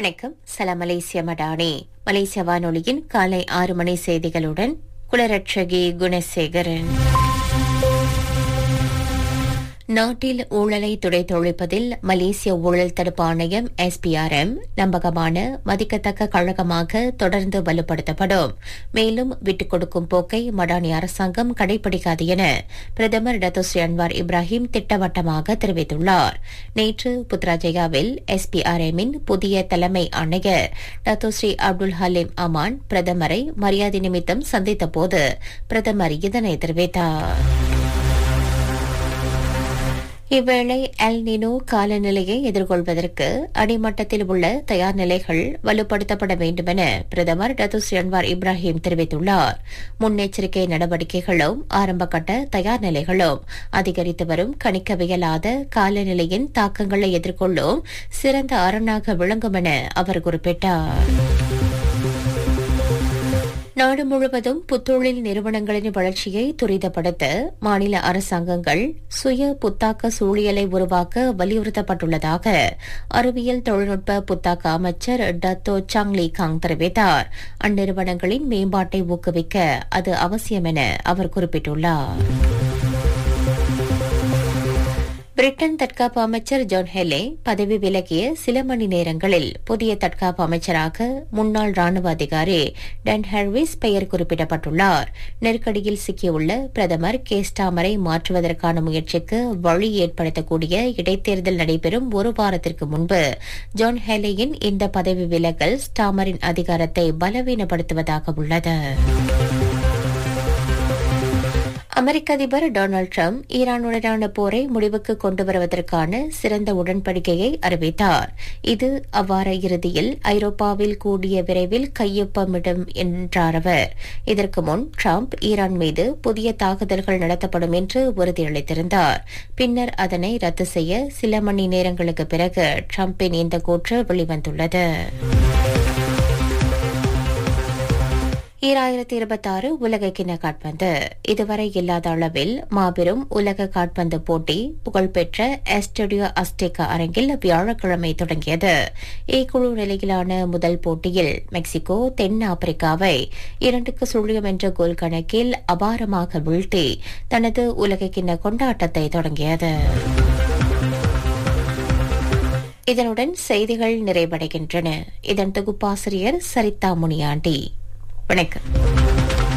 வணக்கம் சலாம் மலேசிய மடானி மலேசிய வானொலியின் காலை ஆறு மணி செய்திகளுடன் குலரட்சகி குணசேகரன் நாட்டில் ஊழலை துடைத்தொழிப்பதில் மலேசிய ஊழல் தடுப்பு ஆணையம் எஸ்பிஆர்எம் நம்பகமான மதிக்கத்தக்க கழகமாக தொடர்ந்து வலுப்படுத்தப்படும் மேலும் விட்டுக் கொடுக்கும் போக்கை மடானி அரசாங்கம் கடைபிடிக்காது என பிரதமர் டத்தோஸ்ரீ அன்வார் இப்ராஹிம் திட்டவட்டமாக தெரிவித்துள்ளார் நேற்று புத்ராஜயாவில் எஸ்பிஆர்எம்மின் புதிய தலைமை ஆணையர் டத்தோஸ்ரீ அப்துல் ஹலீம் அமான் பிரதமரை மரியாதை நிமித்தம் சந்தித்தபோது பிரதமர் இதனை தெரிவித்தார் இவ்வேளை எல் நினோ காலநிலையை எதிர்கொள்வதற்கு அடிமட்டத்தில் உள்ள தயார் நிலைகள் வலுப்படுத்தப்பட வேண்டுமென பிரதமர் டத்துஸ் அன்வார் இப்ராஹிம் தெரிவித்துள்ளார் முன்னெச்சரிக்கை நடவடிக்கைகளும் ஆரம்பகட்ட தயார் நிலைகளும் அதிகரித்து வரும் கணிக்கவியலாத காலநிலையின் தாக்கங்களை எதிர்கொள்ளும் சிறந்த அரணாக விளங்கும் என அவர் குறிப்பிட்டார் நாடு முழுவதும் புத்தொழில் நிறுவனங்களின் வளர்ச்சியை துரிதப்படுத்த மாநில அரசாங்கங்கள் சுய புத்தாக்க சூழியலை உருவாக்க வலியுறுத்தப்பட்டுள்ளதாக அறிவியல் தொழில்நுட்ப புத்தாக்க அமைச்சர் டத்தோ சாங்லி காங் தெரிவித்தார் அந்நிறுவனங்களின் மேம்பாட்டை ஊக்குவிக்க அது அவசியம் என அவர் குறிப்பிட்டுள்ளார் பிரிட்டன் தற்காப்பு அமைச்சர் ஜான் ஹெலே பதவி விலகிய சில மணி நேரங்களில் புதிய தற்காப்பு அமைச்சராக முன்னாள் ராணுவ அதிகாரி டன் ஹர்விஸ் பெயர் குறிப்பிடப்பட்டுள்ளார் நெருக்கடியில் சிக்கியுள்ள பிரதமர் கே ஸ்டாமரை மாற்றுவதற்கான முயற்சிக்கு வழி ஏற்படுத்தக்கூடிய இடைத்தேர்தல் நடைபெறும் ஒரு வாரத்திற்கு முன்பு ஜான் ஹெலேயின் இந்த பதவி விலகல் ஸ்டாமரின் அதிகாரத்தை பலவீனப்படுத்துவதாக உள்ளது அமெரிக்க அதிபர் டொனால்டு டிரம்ப் ஈரானுடனான போரை முடிவுக்கு கொண்டு வருவதற்கான சிறந்த உடன்படிக்கையை அறிவித்தார் இது அவ்வார இறுதியில் ஐரோப்பாவில் கூடிய விரைவில் கையொப்பமிடும் என்றார் அவர் இதற்கு முன் டிரம்ப் ஈரான் மீது புதிய தாக்குதல்கள் நடத்தப்படும் என்று உறுதியளித்திருந்தார் பின்னர் அதனை ரத்து செய்ய சில மணி நேரங்களுக்கு பிறகு டிரம்பின் இந்த கூற்று வெளிவந்துள்ளது ஈராயிரத்தி இருபத்தாறு உலக கிண்ண காட்பந்து இதுவரை இல்லாத அளவில் மாபெரும் உலக காட்பந்து போட்டி புகழ்பெற்ற எஸ்டடியோ அஸ்டேகா அரங்கில் வியாழக்கிழமை தொடங்கியது ஏ குழு நிலையிலான முதல் போட்டியில் மெக்சிகோ தென் ஆப்பிரிக்காவை இரண்டுக்கு சுழியம் என்ற கோல் கணக்கில் அபாரமாக வீழ்த்தி தனது உலக கிண்ண கொண்டாட்டத்தை தொடங்கியது இதனுடன் செய்திகள் நிறைவடைகின்றன இதன் தொகுப்பாசிரியர் சரிதா முனியாண்டி வணக்கம்